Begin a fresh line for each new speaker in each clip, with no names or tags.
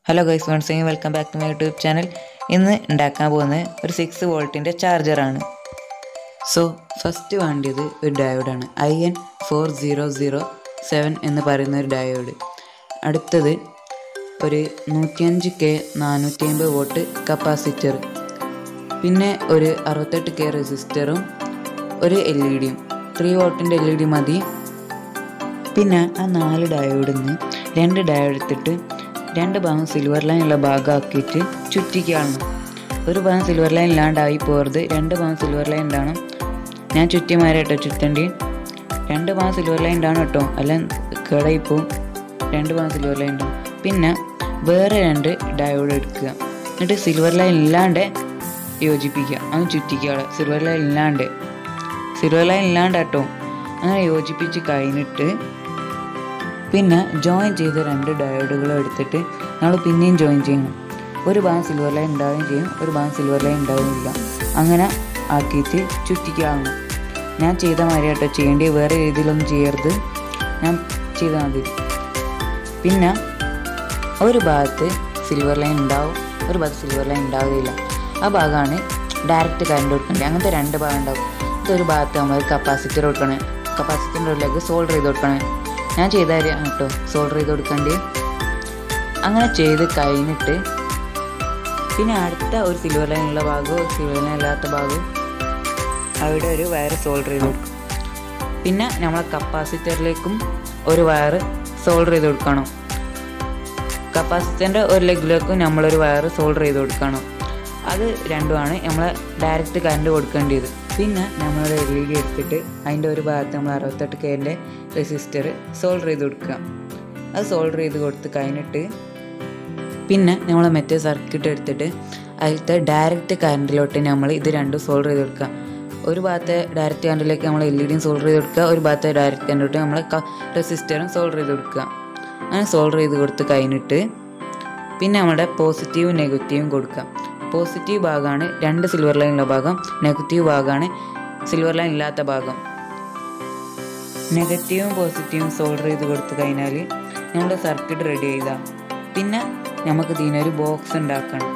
hello guys once again welcome back to my YouTube channel ഇന്ന് ഉണ്ടാക്കാൻ പോകുന്നത് ഒരു സിക്സ് വോൾട്ടിൻ്റെ ചാർജറാണ് സോ ഫസ്റ്റ് വേണ്ടിയത് ഒരു ഡയോഡാണ് I N four zero zero seven എന്ന് പറയുന്ന ഒരു ഡയോഡ് അടുത്തത് ഒരു നൂറ്റിയഞ്ച് കെ നാനൂറ്റി അമ്പത് വോട്ട് കപ്പാസിറ്റർ പിന്നെ ഒരു അറുപത്തെട്ട് കെ റെസിസ്റ്ററും ഒരു എൽ ഇ ഡിയും ത്രീ വോട്ടിൻ്റെ എൽ ഇ ഡി മതി പിന്നെ ആ നാല് ഡയോഡിൽ നിന്ന് രണ്ട് ഡയോഡ് എടുത്തിട്ട് രണ്ട് ഭാഗം സിൽവർ ലൈൻ ഉള്ള ഭാഗമാക്കിയിട്ട് ചുറ്റിക്കാണ് ഒരു ഭാഗം സിൽവർ ലൈൻ ഇല്ലാണ്ടായി പോകരുത് രണ്ട് ഭാഗം സിൽവർ ലൈൻ ഉണ്ടാവണം ഞാൻ ചുറ്റിമാരെ കേട്ടോ ചുറ്റണ്ടി രണ്ട് ഭാഗം സിൽവർ ലൈൻ ഉണ്ടാവണം കേട്ടോ അല്ല കേടായി പോവും രണ്ട് ഭാഗം സിൽവർ ലൈൻ ഉണ്ടാവും പിന്നെ വേറെ രണ്ട് ഡയോഡ് എടുക്കുക എന്നിട്ട് സിൽവർ ലൈൻ ഇല്ലാണ്ട് യോജിപ്പിക്കുക അങ്ങ് ചുറ്റിക്കുക സിൽവർ ലൈൻ ഇല്ലാണ്ട് സിൽവർ ലൈൻ ഇല്ലാണ്ട് കേട്ടോ അങ്ങനെ യോജിപ്പിച്ച് കഴിഞ്ഞിട്ട് പിന്നെ ജോയിൻ ചെയ്ത രണ്ട് ഡയോഡുകളും എടുത്തിട്ട് നമ്മൾ പിന്നെയും ജോയിൻ ചെയ്യണം ഒരു ഭാഗം സിൽവർ ലൈൻ ഉണ്ടാവുകയും ചെയ്യും ഒരു ഭാഗം സിൽവർ ലൈൻ ഉണ്ടാവുകയില്ല അങ്ങനെ ആക്കിയിട്ട് ചുറ്റിക്കാവുന്നു ഞാൻ ചെയ്ത മാതിരി കേട്ടോ ചെയ്യേണ്ടി വേറെ രീതിയിലൊന്നും ചെയ്യരുത് ഞാൻ ചെയ്താൽ മതി പിന്നെ ഒരു ഭാഗത്ത് സിൽവർ ലൈൻ ഉണ്ടാവും ഒരു ഭാഗത്ത് സിൽവർ ലൈൻ ഉണ്ടാവുകയില്ല ആ ഭാഗമാണ് ഡയറക്റ്റ് കറണ്ട് കൊടുക്കേണ്ടത് അങ്ങനത്തെ രണ്ട് ഭാഗം ഉണ്ടാവും ഇതൊരു ഭാഗത്ത് നമ്മൾ കപ്പാസിറ്റർ കൊടുക്കണേ കപ്പാസിറ്ററിൻ്റെ ഉള്ളിലേക്ക് സോൾഡർ ചെയ്ത് കൊടുക്കണേ ഞാൻ ചെയ്ത കാര്യം കേട്ടോ സോൾഡർ ചെയ്ത് കൊടുക്കേണ്ടി അങ്ങനെ ചെയ്ത് കഴിഞ്ഞിട്ട് പിന്നെ അടുത്ത ഒരു സിൽവർ ലൈൻ ഉള്ള ഭാഗവും സിൽവർ ലൈൻ ഇല്ലാത്ത ഭാഗവും അവിടെ ഒരു വയർ സോൾഡർ ചെയ്ത് കൊടുക്കും പിന്നെ നമ്മളെ കപ്പാസിറ്ററിലേക്കും ഒരു വയർ സോൾഡർ ചെയ്ത് കൊടുക്കണം കപ്പാസിറ്ററിൻ്റെ ഒരു ലെഗിലേക്കും നമ്മളൊരു വയർ സോൾഡർ ചെയ്ത് കൊടുക്കണം അത് രണ്ടുമാണ് നമ്മൾ ഡയറക്റ്റ് കറണ്ട് കൊടുക്കേണ്ടത് പിന്നെ നമ്മളൊരു എൽ ഇ ഡി എടുത്തിട്ട് അതിൻ്റെ ഒരു ഭാഗത്ത് നമ്മൾ അറുപത്തെട്ട് കെൻ്റെ റെസിസ്റ്റർ സോൾഡർ ചെയ്ത് കൊടുക്കുക അത് സോൾഡർ ചെയ്ത് കൊടുത്ത് കഴിഞ്ഞിട്ട് പിന്നെ നമ്മൾ മറ്റേ സർക്യൂട്ട് എടുത്തിട്ട് അതിലത്തെ ഡയറക്റ്റ് കറണ്ടിലോട്ട് നമ്മൾ ഇത് രണ്ടും സോൾഡർ ചെയ്ത് കൊടുക്കുക ഒരു ഭാഗത്തെ ഡയറക്റ്റ് കറണ്ടിലേക്ക് നമ്മൾ എൽ ഇ ഡിയും സോൾഡർ ചെയ്ത് കൊടുക്കുക ഒരു ഭാഗത്തെ ഡയറക്റ്റ് കറണ്ടിലോട്ട് നമ്മൾ റെസിസ്റ്ററും സോൾഡർ ചെയ്ത് കൊടുക്കുക അങ്ങനെ സോൾഡർ ചെയ്ത് കൊടുത്ത് കഴിഞ്ഞിട്ട് പിന്നെ നമ്മുടെ പോസിറ്റീവും നെഗറ്റീവും കൊടുക്കുക പോസിറ്റീവ് ഭാഗമാണ് രണ്ട് സിൽവർ ലൈൻ ഉള്ള ഭാഗം നെഗറ്റീവ് ഭാഗമാണ് സിൽവർ ലൈൻ ഇല്ലാത്ത ഭാഗം നെഗറ്റീവും പോസിറ്റീവും സോൾഡർ ചെയ്ത് കൊടുത്തു കഴിഞ്ഞാൽ നമ്മുടെ സർക്യൂട്ട് റെഡി ചെയ്താൽ പിന്നെ നമുക്ക് ഇതിനൊരു ബോക്സ് ഉണ്ടാക്കണം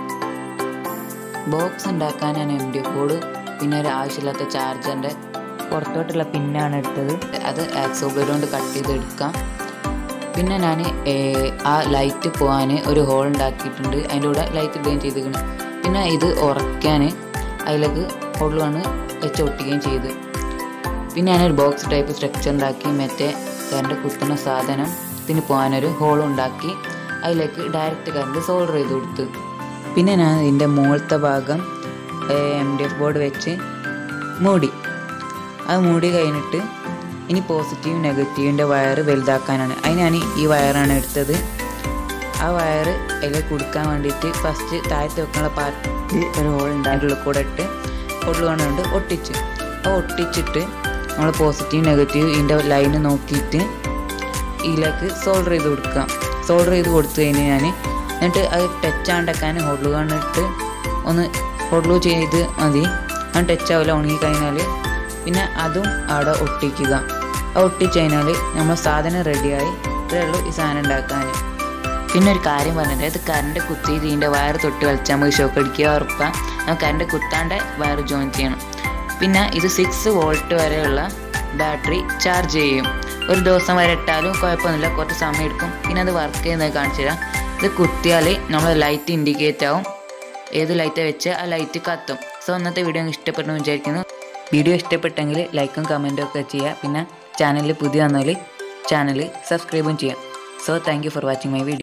ബോക്സ് ഉണ്ടാക്കാനാണ് എം ഡി കോഡ് പിന്നെ ഒരു ആവശ്യമില്ലാത്ത ചാർജറിൻ്റെ പുറത്തോട്ടുള്ള പിന്നാണ് എടുത്തത് അത് ആക്സോബ്ലേഡ് കൊണ്ട് കട്ട് ചെയ്ത് എടുക്കാം പിന്നെ ഞാൻ ആ ലൈറ്റ് പോകാൻ ഒരു ഹോൾ ഉണ്ടാക്കിയിട്ടുണ്ട് അതിൻ്റെ കൂടെ ലൈറ്റ് ഇടുകയും ചെയ്തിരിക്കണം പിന്നെ ഇത് ഉറക്കാൻ അതിലേക്ക് ഹോൾ വന്ന് വെച്ച് ഒട്ടിക്കുകയും ചെയ്ത് പിന്നെ ഞാനൊരു ബോക്സ് ടൈപ്പ് സ്ട്രക്ചർ ഉണ്ടാക്കി മറ്റേ കറണ്ട് കുത്തുന്ന സാധനം ഇതിന് പോകാനൊരു ഹോൾ ഉണ്ടാക്കി അതിലേക്ക് ഡയറക്റ്റ് കറണ്ട് സോൾഡർ ചെയ്ത് കൊടുത്തു പിന്നെ ഞാൻ ഇതിൻ്റെ മുകളിലത്തെ ഭാഗം എം ഡി എഫ് ബോർഡ് വെച്ച് മൂടി അത് മൂടി കഴിഞ്ഞിട്ട് ഇനി പോസിറ്റീവ് നെഗറ്റീവിൻ്റെ വയർ വലുതാക്കാനാണ് അതിന് ഞാൻ ഈ വയറാണ് എടുത്തത് ആ വയർ അതിൽ കൊടുക്കാൻ വേണ്ടിയിട്ട് ഫസ്റ്റ് താഴത്ത് വെക്കാനുള്ള പാർട്ട് ഒരു ഹോൾ ഉണ്ടായിട്ടുള്ള കൂടെ ഇട്ട് ഹോൾ കൊണ്ട് ഒട്ടിച്ച് ആ ഒട്ടിച്ചിട്ട് നമ്മൾ പോസിറ്റീവ് നെഗറ്റീവ് ഇതിൻ്റെ ലൈന് നോക്കിയിട്ട് ഇതിലേക്ക് സോൾഡർ ചെയ്ത് കൊടുക്കാം സോൾഡർ ചെയ്ത് കൊടുത്തു കഴിഞ്ഞ് ഞാൻ എന്നിട്ട് അത് ടച്ച് ആണ്ടാക്കാൻ ഹോട്ടൽ കണ്ടിട്ട് ഒന്ന് ഹോട്ടൽ ചെയ്ത് മതി അത് ടച്ച് ആവില്ല ഉണങ്ങി കഴിഞ്ഞാൽ പിന്നെ അതും അവിടെ ഒട്ടിക്കുക അത് ഒട്ടിച്ച് കഴിഞ്ഞാൽ നമ്മൾ സാധനം റെഡിയായി ഇത്രയേ ഉള്ളൂ ഈ സാധനം ഉണ്ടാക്കാൻ പിന്നെ ഒരു കാര്യം പറഞ്ഞിട്ട് ഇത് കറണ്ട് കുത്തി ഇതിൻ്റെ വയർ തൊട്ട് കളിച്ചാൽ നമുക്ക് ഷോക്ക് അടിക്കുക ഉറപ്പാണ് നമുക്ക് കറണ്ട് കുത്താണ്ട് വയർ ജോയിൻ ചെയ്യണം പിന്നെ ഇത് സിക്സ് വോൾട്ട് വരെയുള്ള ബാറ്ററി ചാർജ് ചെയ്യും ഒരു ദിവസം വരെ ഇട്ടാലും കുഴപ്പമൊന്നുമില്ല കുറച്ച് സമയം എടുക്കും പിന്നെ അത് വർക്ക് ചെയ്യുന്നത് കാണിച്ചു തരാം ഇത് കുത്തിയാൽ നമ്മൾ ലൈറ്റ് ഇൻഡിക്കേറ്റ് ആവും ഏത് ലൈറ്റ് വെച്ച് ആ ലൈറ്റ് കത്തും സോ ഇന്നത്തെ വീഡിയോ ഇഷ്ടപ്പെട്ടു വിചാരിക്കുന്നു വീഡിയോ ഇഷ്ടപ്പെട്ടെങ്കിൽ ലൈക്കും കമൻറ്റും ഒക്കെ ചെയ്യുക പിന്നെ ചാനലിൽ പുതിയ വന്നാൽ ചാനൽ സബ്സ്ക്രൈബും ചെയ്യാം so thank you for watching my video